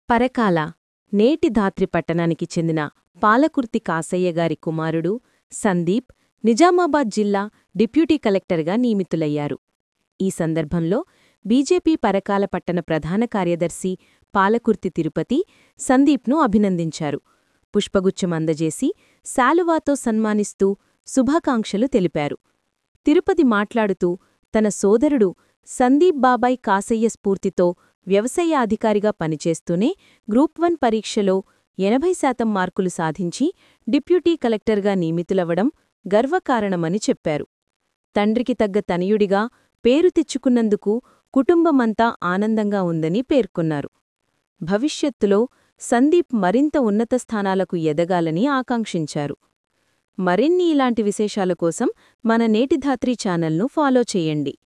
పరకాల నేటి ధాత్రి పట్టణానికి చెందిన పాలకుర్తి కాసయ్య గారి కుమారుడు సందీప్ నిజామాబాద్ జిల్లా డిప్యూటీ కలెక్టర్గా నియమితులయ్యారు ఈ సందర్భంలో బీజేపీ పరకాల పట్టణ ప్రధాన కార్యదర్శి పాలకుర్తి తిరుపతి సందీప్ను అభినందించారు పుష్పగుచ్చం అందజేసి శాలువాతో సన్మానిస్తూ శుభాకాంక్షలు తెలిపారు తిరుపతి మాట్లాడుతూ తన సోదరుడు సందీప్ బాబాయ్ కాసయ్య స్ఫూర్తితో వ్యవసాయ అధికారిగా పనిచేస్తూనే గ్రూప్ వన్ పరీక్షలో ఎనభై శాతం మార్కులు సాధించి డిప్యూటీ కలెక్టర్గా నియమితులవ్వడం గర్వకారణమని చెప్పారు తండ్రికి తగ్గ తనయుడిగా పేరు తెచ్చుకున్నందుకు కుటుంబమంతా ఆనందంగా ఉందని పేర్కొన్నారు భవిష్యత్తులో సందీప్ మరింత ఉన్నత స్థానాలకు ఎదగాలని ఆకాంక్షించారు మరిన్ని ఇలాంటి విశేషాల కోసం మన నేటిధాత్రి ఛానల్ను ఫాలో చేయండి